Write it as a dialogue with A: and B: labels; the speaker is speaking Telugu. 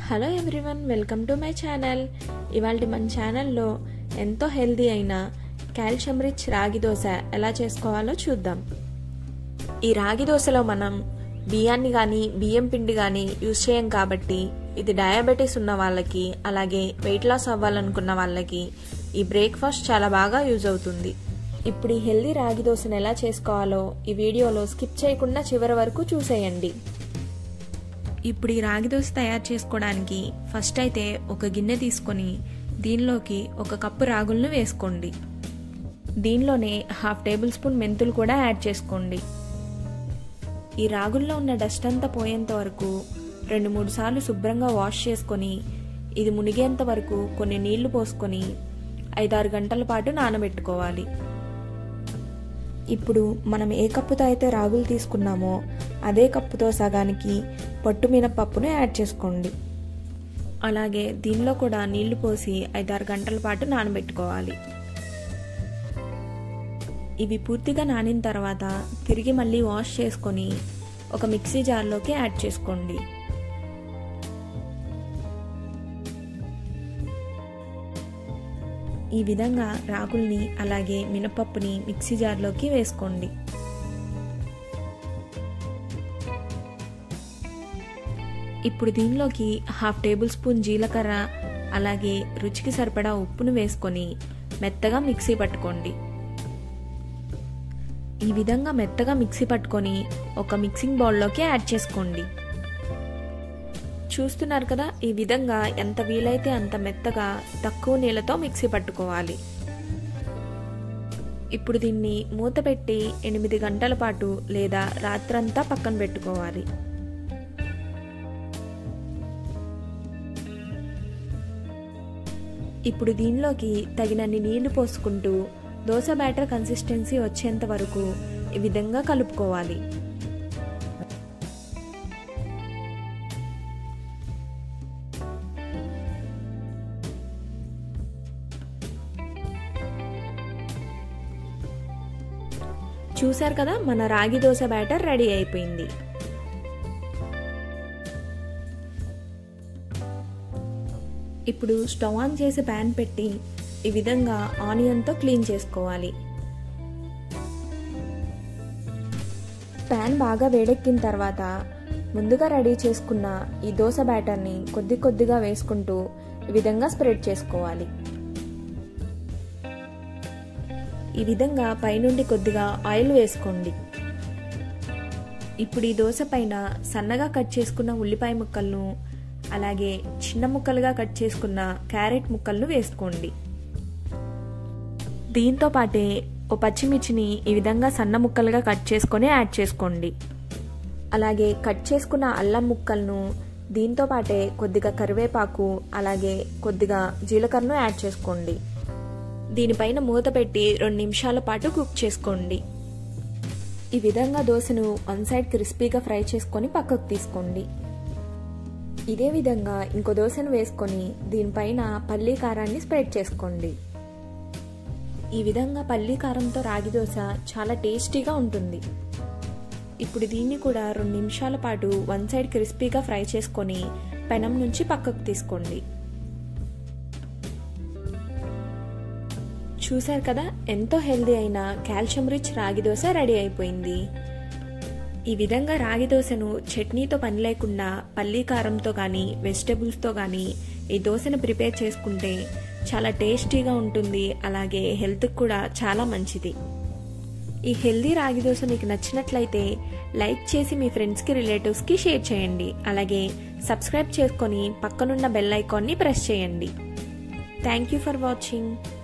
A: hello everyone welcome to my channel ఇవాళ మన ఛానల్లో ఎంతో హెల్దీ అయిన కాల్షియం రిచ్ రాగి దోశ ఎలా చేసుకోవాలో చూద్దాం ఈ రాగి దోశలో మనం బియ్యాన్ని కానీ బియ్యం పిండి కానీ యూజ్ చేయం కాబట్టి ఇది డయాబెటీస్ ఉన్న వాళ్ళకి అలాగే వెయిట్ లాస్ అవ్వాలనుకున్న వాళ్ళకి ఈ బ్రేక్ఫాస్ట్ చాలా బాగా యూజ్ అవుతుంది ఇప్పుడు ఈ హెల్దీ రాగి దోశను ఎలా చేసుకోవాలో ఈ వీడియోలో స్కిప్ చేయకుండా చివరి వరకు చూసేయండి ఇప్పుడు ఈ రాగి దోశ తయారు చేసుకోవడానికి ఫస్ట్ అయితే ఒక గిన్నె తీసుకొని దీనిలోకి ఒక కప్పు రాగులను వేసుకోండి దీనిలోనే హాఫ్ టేబుల్ స్పూన్ మెంతులు కూడా యాడ్ చేసుకోండి ఈ రాగుల్లో ఉన్న డస్ట్ అంతా పోయేంత వరకు రెండు మూడు సార్లు శుభ్రంగా వాష్ చేసుకొని ఇది మునిగేంత వరకు కొన్ని నీళ్లు పోసుకొని ఐదారు గంటల పాటు నానబెట్టుకోవాలి ఇప్పుడు మనం ఏ కప్పుతో అయితే రాగులు తీసుకున్నామో అదే కప్పుతో సగానికి పట్టు మినపప్పును యాడ్ చేసుకోండి అలాగే దీనిలో కూడా నీళ్లు పోసి ఐదారు గంటల పాటు నానబెట్టుకోవాలి ఇవి పూర్తిగా నానిన తర్వాత తిరిగి మళ్ళీ వాష్ చేసుకొని ఒక మిక్సీ జార్లోకి యాడ్ చేసుకోండి ఈ విధంగా రాగుల్ని అలాగే మినపప్పుని మిక్సీ జార్లోకి వేసుకోండి ఇప్పుడు దీనిలోకి హాఫ్ టేబుల్ స్పూన్ జీలకర్ర అలాగే రుచికి సరిపడా ఉప్పును వేసుకొని మెత్తగా మిక్సీ పట్టుకోండి ఈ విధంగా మెత్తగా మిక్సీ పట్టుకొని ఒక మిక్సింగ్ బౌల్లోకి యాడ్ చేసుకోండి చూస్తున్నారు కదా ఈ విధంగా ఎంత వీలైతే అంత మెత్తగా తక్కువ నీళ్ళతో మిక్సీ పట్టుకోవాలి ఇప్పుడు దీన్ని మూత పెట్టి ఎనిమిది గంటల పాటు లేదా రాత్రంతా పక్కన పెట్టుకోవాలి ఇప్పుడు దీనిలోకి తగినన్ని నీళ్లు పోసుకుంటూ దోశ బ్యాటర్ కన్సిస్టెన్సీ వచ్చేంత వరకు ఈ విధంగా కలుపుకోవాలి చూశారు కదా మన రాగి దోశ బ్యాటర్ రెడీ అయిపోయింది ఇప్పుడు స్టవ్ ఆన్ చేసి ప్యాన్ పెట్టి ఈ విధంగా ఆనియన్తో క్లీన్ చేసుకోవాలి ప్యాన్ బాగా వేడెక్కిన తర్వాత ముందుగా రెడీ చేసుకున్న ఈ దోశ బ్యాటర్ని కొద్ది కొద్దిగా వేసుకుంటూ ఈ విధంగా స్ప్రెడ్ చేసుకోవాలి ఈ విధంగా పైనుండి కొద్దిగా ఆయిల్ వేసుకోండి ఇప్పుడు ఈ దోశ పైన సన్నగా కట్ చేసుకున్న ఉల్లిపాయ ముక్కలను అలాగే చిన్న ముక్కలుగా కట్ చేసుకున్న క్యారెట్ ముక్కలను వేసుకోండి దీంతో పాటే ఓ పచ్చిమిర్చిని ఈ విధంగా సన్న ముక్కలుగా కట్ చేసుకొని యాడ్ చేసుకోండి అలాగే కట్ చేసుకున్న అల్లం ముక్కలను దీంతో పాటే కొద్దిగా కరివేపాకు అలాగే కొద్దిగా జీలకర్రను యాడ్ చేసుకోండి దీనిపైన మూత పెట్టి రెండు నిమిషాల పాటు కుక్ చేసుకోండి ఈ విధంగా దోశను వన్ సైడ్ క్రిస్పీగా ఫ్రై చేసుకొని పక్కకు తీసుకోండి ఇదే విధంగా ఇంకో దోశను వేసుకొని దీనిపైన పల్లీ కారాన్ని స్ప్రెడ్ చేసుకోండి ఈ విధంగా పల్లీ కారంతో రాగి దోశ చాలా టేస్టీగా ఉంటుంది ఇప్పుడు దీన్ని కూడా రెండు నిమిషాల పాటు వన్ సైడ్ క్రిస్పీగా ఫ్రై చేసుకొని పెనం నుంచి పక్కకు తీసుకోండి చూశారు కదా ఎంతో హెల్దీ అయిన కాల్షియం రిచ్ రాగి దోశ రెడీ అయిపోయింది ఈ విధంగా రాగి దోశను చట్నీతో పని లేకుండా పల్లీ కారంతో కానీ వెజిటబుల్స్తో కానీ ఈ దోశను ప్రిపేర్ చేసుకుంటే చాలా టేస్టీగా ఉంటుంది అలాగే హెల్త్కి కూడా చాలా మంచిది ఈ హెల్దీ రాగి దోశ మీకు నచ్చినట్లయితే లైక్ చేసి మీ ఫ్రెండ్స్కి రిలేటివ్స్కి షేర్ చేయండి అలాగే సబ్స్క్రైబ్ చేసుకొని పక్కనున్న బెల్ ఐకాన్ని ప్రెస్ చేయండి థ్యాంక్ యూ ఫర్ వాచింగ్